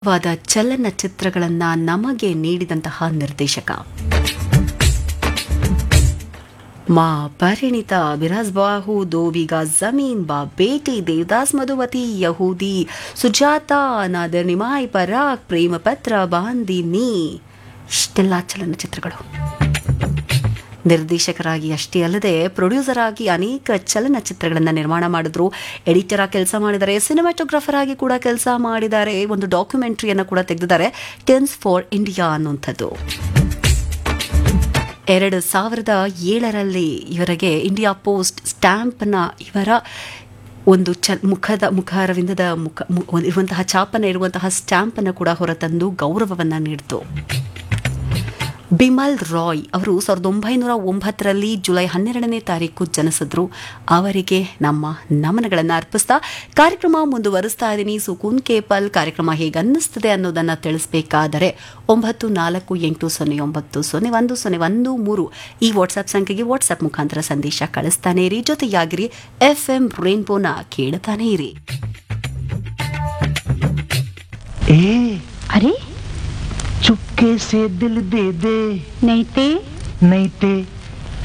ವಾದ ಚಲನಚಿತ್ರಗಳನ್ನ ನಮಗೆ ನೀಡಿದಂತಹ ನಿರ್ದೇಶಕ ಮಾ ಪರಿಣಿತ ಬಿರಾಸ್ ಬಾಹು ದೋವಿಗ ಜಮೀನ್ ಬಾ ಬೇಟಿ ದೇವದಾಸ್ ಮಧುವತಿ ಯಹೂದಿ ಸುಜಾತ ನಾದರ್ ನಿಮಾಯ್ ಪರಾಗ್ ಪ್ರೇಮ ಪತ್ರ ಬಾಂದಿನಿ ಇಷ್ಟೆಲ್ಲ ಚಲನಚಿತ್ರಗಳು ನಿರ್ದೇಶಕರಾಗಿ ಅಷ್ಟೇ ಅಲ್ಲದೆ ಪ್ರೊಡ್ಯೂಸರ್ ಆಗಿ ಅನೇಕ ಚಲನಚಿತ್ರಗಳನ್ನು ನಿರ್ಮಾಣ ಮಾಡಿದ್ರು ಎಡಿಟರ್ ಆಗಿ ಕೆಲಸ ಮಾಡಿದ್ದಾರೆ ಸಿನಿಮಾಟೋಗ್ರಾಫರ್ ಆಗಿ ಕೂಡ ಕೆಲಸ ಮಾಡಿದ್ದಾರೆ ಒಂದು ಡಾಕ್ಯುಮೆಂಟ್ರಿಯನ್ನು ಕೂಡ ತೆಗೆದಿದ್ದಾರೆ ಟೆನ್ಸ್ ಫಾರ್ ಇಂಡಿಯಾ ಅನ್ನುವಂಥದ್ದು ಎರಡು ಸಾವಿರದ ಏಳರಲ್ಲಿ ಇವರಿಗೆ ಇಂಡಿಯಾ ಪೋಸ್ಟ್ ಸ್ಟ್ಯಾಂಪ್ನ ಇವರ ಒಂದು ಚ ಮುಖದ ಮುಖಾರವಿಂದದ ಮುಖ ಮು- ಇರುವಂತಹ ಚಾಪನ ಇರುವಂತಹ ಸ್ಟ್ಯಾಂಪನ್ನು ಕೂಡ ಹೊರತಂದು ಗೌರವವನ್ನು ನೀಡಿತು ಬಿಮಲ್ ರಾಯ್ ಅವರು ಸಾವಿರದ ಒಂಬೈನೂರ ಒಂಬತ್ತರಲ್ಲಿ ಜುಲೈ ಹನ್ನೆರಡನೇ ತಾರೀಕು ಜನಿಸಿದ್ರು ಅವರಿಗೆ ನಮ್ಮ ನಮನಗಳನ್ನು ಅರ್ಪಿಸ್ತಾ ಕಾರ್ಯಕ್ರಮ ಮುಂದುವರಿಸ್ತಾ ಇದ್ದೀನಿ ಸುಕೂನ್ ಕೇಪಲ್ ಕಾರ್ಯಕ್ರಮ ಹೇಗೆ ಅನ್ನಿಸ್ತದೆ ಅನ್ನೋದನ್ನು ತಿಳಿಸಬೇಕಾದರೆ ಒಂಬತ್ತು ನಾಲ್ಕು ಎಂಟು ಸೊನ್ನೆ ಒಂಬತ್ತು ಸೊನ್ನೆ ಒಂದು ಸೊನ್ನೆ ಒಂದು ಮೂರು ಈ ವಾಟ್ಸ್ಆಪ್ ಸಂಖ್ಯೆಗೆ ವಾಟ್ಸ್ಆಪ್ ಮುಖಾಂತರ ಸಂದೇಶ ಕಳಿಸ್ತಾನೆ ಇರಿ ಜೊತೆಯಾಗಿರಿ ಎಫ್ ಎಂ ರೇನ್ಬೋನ ಕೇಳ್ತಾನೆ ಇರಿ ए अरे चुपके से दिल दे दे नहीं ते नहीं ते